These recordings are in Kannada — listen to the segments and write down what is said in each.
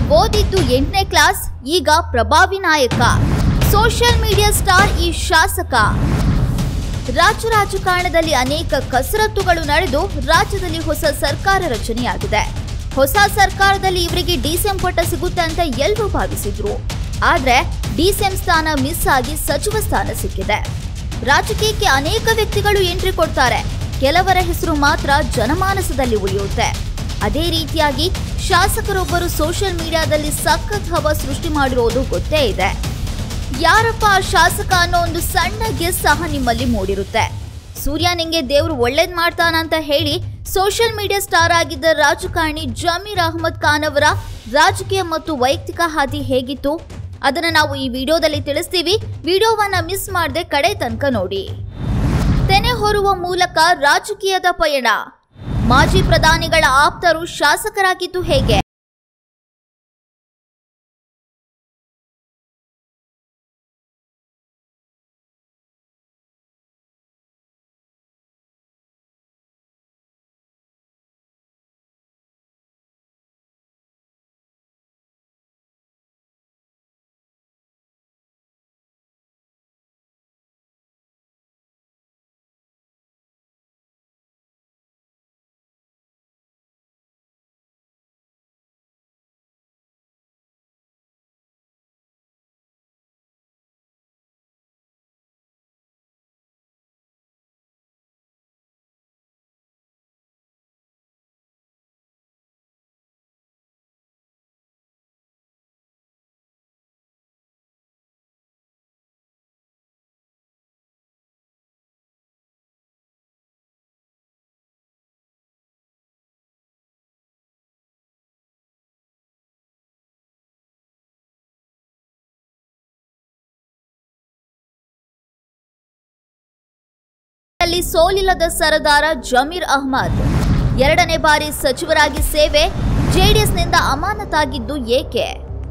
ಓದಿದ್ದು ಎಂಟನೇ ಕ್ಲಾಸ್ ಈಗ ಪ್ರಭಾವಿ ನಾಯಕ ಸೋಷಿಯಲ್ ಮೀಡಿಯಾ ಸ್ಟಾರ್ ಈ ಶಾಸಕ ರಾಜ್ಯ ರಾಜಕಾರಣದಲ್ಲಿ ಅನೇಕ ಕಸರತ್ತುಗಳು ನಡೆದು ರಾಜ್ಯದಲ್ಲಿ ಹೊಸ ಸರ್ಕಾರ ರಚನೆಯಾಗಿದೆ ಹೊಸ ಸರ್ಕಾರದಲ್ಲಿ ಇವರಿಗೆ ಡಿಸಿಎಂ ಪಟ್ಟ ಸಿಗುತ್ತೆ ಅಂತ ಎಲ್ಲರೂ ಭಾವಿಸಿದ್ರು ಆದ್ರೆ ಡಿಸಿಎಂ ಸ್ಥಾನ ಮಿಸ್ ಆಗಿ ಸಚಿವ ಸ್ಥಾನ ಸಿಕ್ಕಿದೆ ರಾಜಕೀಯಕ್ಕೆ ಅನೇಕ ವ್ಯಕ್ತಿಗಳು ಎಂಟ್ರಿ ಕೊಡ್ತಾರೆ ಕೆಲವರ ಹೆಸರು ಮಾತ್ರ ಜನಮಾನಸದಲ್ಲಿ ಉಳಿಯುತ್ತೆ ಅದೇ ರೀತಿಯಾಗಿ ಶಾಸಕರೊಬ್ಬರು ಸೋಷಿಯಲ್ ಮೀಡಿಯಾದಲ್ಲಿ ಸಖತ್ ಹವ ಸೃಷ್ಟಿ ಮಾಡಿರೋದು ಗೊತ್ತೇ ಇದೆ ಯಾರಪ್ಪ ಆ ಶಾಸಕ ಅನ್ನೋ ಒಂದು ಸಣ್ಣ ಗೆಸ್ ಸಹ ನಿಮ್ಮಲ್ಲಿ ಮೂಡಿರುತ್ತೆ ಸೂರ್ಯ ನಿಂಗೆ ದೇವ್ರು ಒಳ್ಳೇದ್ ಮಾಡ್ತಾನಂತ ಹೇಳಿ ಸೋಷಿಯಲ್ ಮೀಡಿಯಾ ಸ್ಟಾರ್ ಆಗಿದ್ದ ರಾಜಕಾರಣಿ ಜಮೀರ್ ಅಹಮದ್ ಖಾನ್ ಅವರ ರಾಜಕೀಯ ಮತ್ತು ವೈಯಕ್ತಿಕ ಹಾದಿ ಹೇಗಿತ್ತು ಅದನ್ನ ನಾವು ಈ ವಿಡಿಯೋದಲ್ಲಿ ತಿಳಿಸ್ತೀವಿ ವಿಡಿಯೋವನ್ನ ಮಿಸ್ ಮಾಡದೆ ಕಡೆ ತನಕ ನೋಡಿ ತೆನೆ ಹೊರುವ ಮೂಲಕ ರಾಜಕೀಯದ ಪಯಣ ಮಾಜಿ ಪ್ರಧಾನಿಗಳ ಆಪ್ತರು ಶಾಸಕರಾಗಿದ್ದು ಹೇಗೆ ಅಲ್ಲಿ ಸೋಲಿಲ್ಲದ ಸರದಾರ ಜಮೀರ್ ಅಹ್ಮದ್ ಎರಡನೇ ಬಾರಿ ಸಚಿವರಾಗಿ ಸೇವೆ ಜೆಡಿಎಸ್ನಿಂದ ಅಮಾನತಾಗಿದ್ದು ಏಕೆ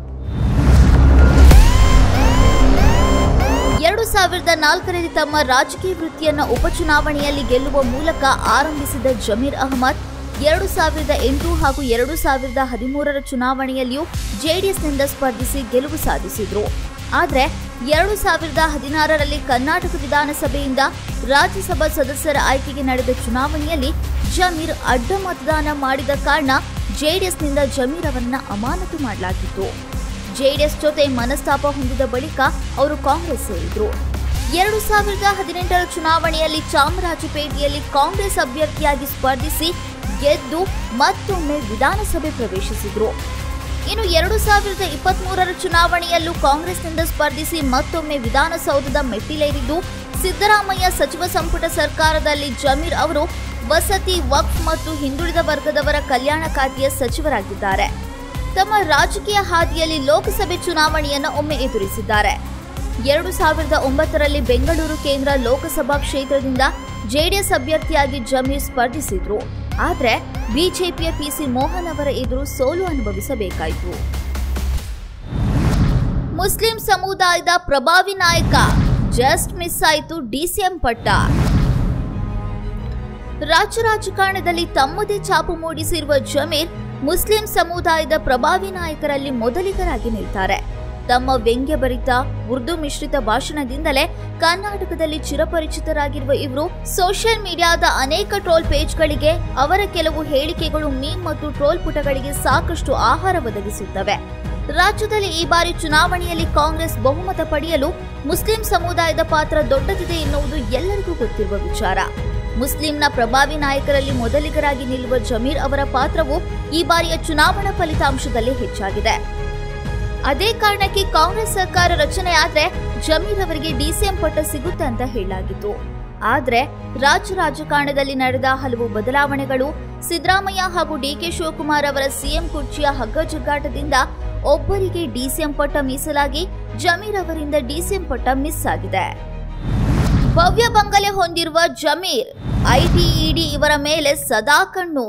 ಎರಡು ಸಾವಿರದ ನಾಲ್ಕರಲ್ಲಿ ತಮ್ಮ ರಾಜಕೀಯ ವೃತ್ತಿಯನ್ನ ಉಪಚುನಾವಣೆಯಲ್ಲಿ ಗೆಲ್ಲುವ ಮೂಲಕ ಆರಂಭಿಸಿದ ಜಮೀರ್ ಅಹಮದ್ ಎರಡು ಸಾವಿರದ ಎಂಟು ಹಾಗೂ ಎರಡು ಸಾವಿರದ ಹದಿಮೂರರ ಚುನಾವಣೆಯಲ್ಲಿಯೂ ಜೆಡಿಎಸ್ನಿಂದ ಸ್ಪರ್ಧಿಸಿ ಗೆಲುವು ಸಾಧಿಸಿದ್ರು ಆದರೆ ಎರಡು ಸಾವಿರದ ಹದಿನಾರರಲ್ಲಿ ಕರ್ನಾಟಕ ವಿಧಾನಸಭೆಯಿಂದ ರಾಜ್ಯಸಭಾ ಸದಸ್ಯರ ಆಯ್ಕೆಗೆ ನಡೆದ ಚುನಾವಣೆಯಲ್ಲಿ ಜಮೀರ್ ಅಡ್ಡ ಮತದಾನ ಮಾಡಿದ ಕಾರಣ ಜೆಡಿಎಸ್ನಿಂದ ಜಮೀರ್ ಅವರನ್ನ ಅಮಾನತು ಮಾಡಲಾಗಿತ್ತು ಜೆಡಿಎಸ್ ಜೊತೆ ಮನಸ್ತಾಪ ಹೊಂದಿದ ಬಳಿಕ ಅವರು ಕಾಂಗ್ರೆಸ್ ಸೇರಿದ್ರು ಎರಡು ಸಾವಿರದ ಹದಿನೆಂಟರ ಚುನಾವಣೆಯಲ್ಲಿ ಚಾಮರಾಜಪೇಟೆಯಲ್ಲಿ ಕಾಂಗ್ರೆಸ್ ಅಭ್ಯರ್ಥಿಯಾಗಿ ಸ್ಪರ್ಧಿಸಿ ಗೆದ್ದು ಮತ್ತೊಮ್ಮೆ ವಿಧಾನಸಭೆ ಪ್ರವೇಶಿಸಿದ್ರು ಇನ್ನು ಎರಡು ಸಾವಿರದ ಇಪ್ಪತ್ಮೂರರ ಚುನಾವಣೆಯಲ್ಲೂ ಕಾಂಗ್ರೆಸ್ನಿಂದ ಸ್ಪರ್ಧಿಸಿ ಮತ್ತೊಮ್ಮೆ ವಿಧಾನಸೌಧದ ಮೆಟ್ಟಿಲೇರಿದ್ದು ಸಿದ್ದರಾಮಯ್ಯ ಸಚಿವ ಸಂಪುಟ ಸರ್ಕಾರದಲ್ಲಿ ಜಮೀರ್ ಅವರು ವಸತಿ ವಕ್ಫ್ ಮತ್ತು ಹಿಂದುಳಿದ ವರ್ಗದವರ ಕಲ್ಯಾಣ ಖಾತೆಯ ಸಚಿವರಾಗಿದ್ದಾರೆ ತಮ್ಮ ರಾಜಕೀಯ ಹಾದಿಯಲ್ಲಿ ಲೋಕಸಭೆ ಚುನಾವಣೆಯನ್ನು ಒಮ್ಮೆ ಎದುರಿಸಿದ್ದಾರೆ ಎರಡು ಸಾವಿರದ ಒಂಬತ್ತರಲ್ಲಿ ಬೆಂಗಳೂರು ಕೇಂದ್ರ ಲೋಕಸಭಾ ಕ್ಷೇತ್ರದಿಂದ ಜೆಡಿಎಸ್ ಅಭ್ಯರ್ಥಿಯಾಗಿ ಜಮೀರ್ ಸ್ಪರ್ಧಿಸಿದ್ರು ಆದರೆ ಬಿಜೆಪಿಯ ಪಿಸಿ ಮೋಹನ್ ಅವರ ಎದುರು ಸೋಲು ಅನುಭವಿಸಬೇಕಾಯಿತು ಮುಸ್ಲಿಂ ಸಮುದಾಯದ ಪ್ರಭಾವಿ ನಾಯಕ ಜಸ್ಟ್ ಮಿಸ್ ಆಯಿತು ಡಿಸಿಎಂ ಪಟ್ಟ ರಾಜ್ಯ ರಾಜಕಾರಣದಲ್ಲಿ ತಮ್ಮದೇ ಛಾಪು ಮೂಡಿಸಿರುವ ಜಮೀರ್ ಮುಸ್ಲಿಂ ಸಮುದಾಯದ ಪ್ರಭಾವಿ ನಾಯಕರಲ್ಲಿ ಮೊದಲಿಗರಾಗಿ ನಿಲ್ತಾರೆ ತಮ್ಮ ವ್ಯಂಗ್ಯಭರಿತ ಉರ್ದು ಮಿಶ್ರಿತ ಭಾಷಣದಿಂದಲೇ ಕರ್ನಾಟಕದಲ್ಲಿ ಚಿರಪರಿಚಿತರಾಗಿರುವ ಇವರು ಸೋಷಿಯಲ್ ಮೀಡಿಯಾದ ಅನೇಕ ಟ್ರೋಲ್ ಪೇಜ್ಗಳಿಗೆ ಅವರ ಕೆಲವು ಹೇಳಿಕೆಗಳು ಮೀಮ್ ಮತ್ತು ಟ್ರೋಲ್ ಪುಟಗಳಿಗೆ ಸಾಕಷ್ಟು ಆಹಾರ ಒದಗಿಸುತ್ತವೆ ರಾಜ್ಯದಲ್ಲಿ ಈ ಬಾರಿ ಚುನಾವಣೆಯಲ್ಲಿ ಕಾಂಗ್ರೆಸ್ ಬಹುಮತ ಪಡೆಯಲು ಮುಸ್ಲಿಂ ಸಮುದಾಯದ ಪಾತ್ರ ದೊಡ್ಡದಿದೆ ಎನ್ನುವುದು ಎಲ್ಲರಿಗೂ ಗೊತ್ತಿರುವ ವಿಚಾರ ಮುಸ್ಲಿಂನ ಪ್ರಭಾವಿ ನಾಯಕರಲ್ಲಿ ಮೊದಲಿಗರಾಗಿ ನಿಲ್ಲುವ ಜಮೀರ್ ಅವರ ಪಾತ್ರವು ಈ ಬಾರಿಯ ಚುನಾವಣಾ ಫಲಿತಾಂಶದಲ್ಲಿ ಹೆಚ್ಚಾಗಿದೆ ಅದೇ ಕಾರಣಕ್ಕೆ ಕಾಂಗ್ರೆಸ್ ಸರ್ಕಾರ ರಚನೆಯಾದ್ರೆ ಜಮೀರ್ ಅವರಿಗೆ ಡಿಸಿಎಂ ಪಟ್ಟ ಸಿಗುತ್ತೆ ಅಂತ ಹೇಳಲಾಗಿತ್ತು ಆದ್ರೆ ರಾಜ್ಯ ರಾಜಕಾರಣದಲ್ಲಿ ನಡೆದ ಹಲವು ಬದಲಾವಣೆಗಳು ಸಿದ್ದರಾಮಯ್ಯ ಹಾಗೂ ಡಿಕೆ ಶಿವಕುಮಾರ್ ಅವರ ಸಿಎಂ ಕುರ್ಚಿಯ ಹಗ್ಗಜಗ್ಗಾಟದಿಂದ ಒಬ್ಬರಿಗೆ ಡಿಸಿಎಂ ಪಟ್ಟ ಮೀಸಲಾಗಿ ಜಮೀರ್ ಅವರಿಂದ ಡಿಸಿಎಂ ಪಟ್ಟ ಮಿಸ್ ಆಗಿದೆ ಭವ್ಯ ಬಂಗಲೆ ಹೊಂದಿರುವ ಜಮೀರ್ ಐಟಿ ಇಡಿ ಇವರ ಮೇಲೆ ಸದಾ ಕಣ್ಣು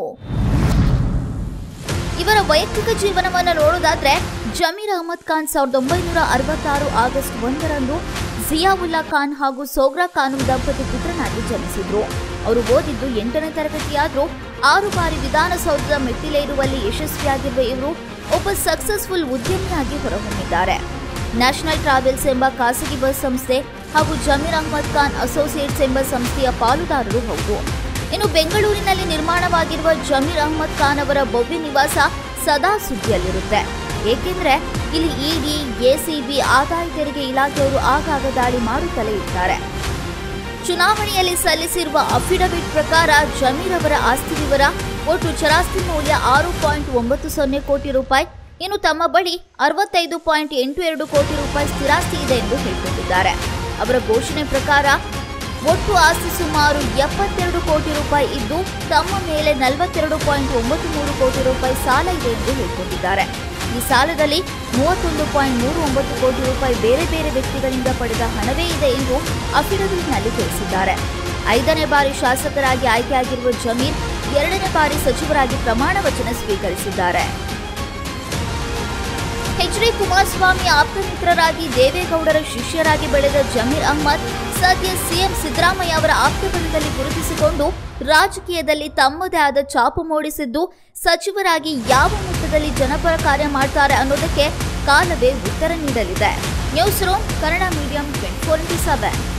ಇವರ ವೈಯಕ್ತಿಕ ಜೀವನವನ್ನು ನೋಡೋದಾದ್ರೆ ಜಮೀರ್ ಅಹಮದ್ ಖಾನ್ ಸಾವಿರದ ಒಂಬೈನೂರ ಅರವತ್ತಾರು ಆಗಸ್ಟ್ ಒಂದರಂದು ಜಿಯಾವುಲ್ಲಾ ಖಾನ್ ಹಾಗೂ ಸೋಗ್ರಾ ಖಾನು ದಂಪತಿ ಪುತ್ರನಾಗಿ ಜನಿಸಿದ್ರು ಅವರು ಓದಿದ್ದು ಎಂಟನೇ ತರಗತಿಯಾದ್ರೂ ಆರು ಬಾರಿ ವಿಧಾನಸೌಧದ ಮೆಟ್ಟಿಲೇರುವಲ್ಲಿ ಯಶಸ್ವಿಯಾಗಿರುವ ಇವರು ಒಬ್ಬ ಸಕ್ಸಸ್ಫುಲ್ ಉದ್ಯಮಿಯಾಗಿ ಹೊರಹೊಮ್ಮಿದ್ದಾರೆ ನ್ಯಾಷನಲ್ ಟ್ರಾವೆಲ್ಸ್ ಎಂಬ ಖಾಸಗಿ ಬಸ್ ಸಂಸ್ಥೆ ಹಾಗೂ ಜಮೀರ್ ಅಹ್ಮದ್ ಖಾನ್ ಅಸೋಸಿಯೇಟ್ಸ್ ಎಂಬ ಸಂಸ್ಥೆಯ ಪಾಲುದಾರರು ಹೌದು ಇನ್ನು ಬೆಂಗಳೂರಿನಲ್ಲಿ ನಿರ್ಮಾಣವಾಗಿರುವ ಜಮೀರ್ ಅಹ್ಮದ್ ಖಾನ್ ಅವರ ಭವ್ಯ ನಿವಾಸ ಸದಾ ಸುದ್ದಿಯಲ್ಲಿರುತ್ತೆ ಏಕೆಂದ್ರೆ ಇಲ್ಲಿ ಇಡಿ ಎಸಿಬಿ ಆದಾಯ ತೆರಿಗೆ ಇಲಾಖೆಯವರು ಆಗಾಗ ದಾಳಿ ಮಾಡುತ್ತಲೇ ಇರ್ತಾರೆ ಚುನಾವಣೆಯಲ್ಲಿ ಸಲ್ಲಿಸಿರುವ ಅಫಿಡವಿಟ್ ಪ್ರಕಾರ ಜಮೀರ್ ಅವರ ಆಸ್ತಿ ವಿವರ ಒಟ್ಟು ಚರಾಸ್ತಿ ಮೌಲ್ಯ ಆರು ಪಾಯಿಂಟ್ ಒಂಬತ್ತು ಸೊನ್ನೆ ಕೋಟಿ ರೂಪಾಯಿ ಇನ್ನು ತಮ್ಮ ಬಳಿ ಅರವತ್ತೈದು ಪಾಯಿಂಟ್ ಎಂಟು ಎರಡು ಕೋಟಿ ರೂಪಾಯಿ ಸ್ಥಿರಾಸ್ತಿ ಇದೆ ಎಂದು ಹೇಳಿಕೊಂಡಿದ್ದಾರೆ ಅವರ ಘೋಷಣೆ ಪ್ರಕಾರ ಒಟ್ಟು ಆಸ್ತಿ ಸುಮಾರು ಎಪ್ಪತ್ತೆರಡು ಕೋಟಿ ರೂಪಾಯಿ ಇದ್ದು ತಮ್ಮ ಮೇಲೆ ನಲವತ್ತೆರಡು ಪಾಯಿಂಟ್ ಒಂಬತ್ತು ಮೂರು ಕೋಟಿ ರೂಪಾಯಿ ಸಾಲ ಇದೆ ಎಂದು ಹೇಳಿಕೊಂಡಿದ್ದಾರೆ ಈ ಸಾಲದಲ್ಲಿ ಮೂವತ್ತೊಂದು ಪಾಯಿಂಟ್ ಮೂರು ಒಂಬತ್ತು ಕೋಟಿ ರೂಪಾಯಿ ಬೇರೆ ಬೇರೆ ವ್ಯಕ್ತಿಗಳಿಂದ ಪಡೆದ ಹಣವೇ ಇದೆ ಎಂದು ಅಫಿಡವಿಟ್ನಲ್ಲಿ ತಿಳಿಸಿದ್ದಾರೆ ಐದನೇ ಬಾರಿ ಶಾಸಕರಾಗಿ ಆಯ್ಕೆಯಾಗಿರುವ ಜಮೀರ್ ಎರಡನೇ ಬಾರಿ ಸಚಿವರಾಗಿ ಪ್ರಮಾಣ ವಚನ ಸ್ವೀಕರಿಸಿದ್ದಾರೆ ಎಚ್ ಡಿ ಕುಮಾರಸ್ವಾಮಿ ಆಪ್ತ ಮಿತ್ರರಾಗಿ ದೇವೇಗೌಡರ ಶಿಷ್ಯರಾಗಿ ಬೆಳೆದ ಜಮೀರ್ ಅಹ್ಮದ್ ಸದ್ಯ ಸಿಎಂ ಸಿದ್ದರಾಮಯ್ಯ ಅವರ ಆಪ್ತಬಲದಲ್ಲಿ ಗುರುತಿಸಿಕೊಂಡು ರಾಜಕೀಯದಲ್ಲಿ ತಮ್ಮದೇ ಆದ ಛಾಪು ಮೂಡಿಸಿದ್ದು ಸಚಿವರಾಗಿ ಯಾವ ಮಟ್ಟದಲ್ಲಿ ಜನಪರ ಕಾರ್ಯ ಮಾಡ್ತಾರೆ ಅನ್ನೋದಕ್ಕೆ ಕಾಲವೇ ಉತ್ತರ ನೀಡಲಿದೆ news room Kannada medium twenty four into seven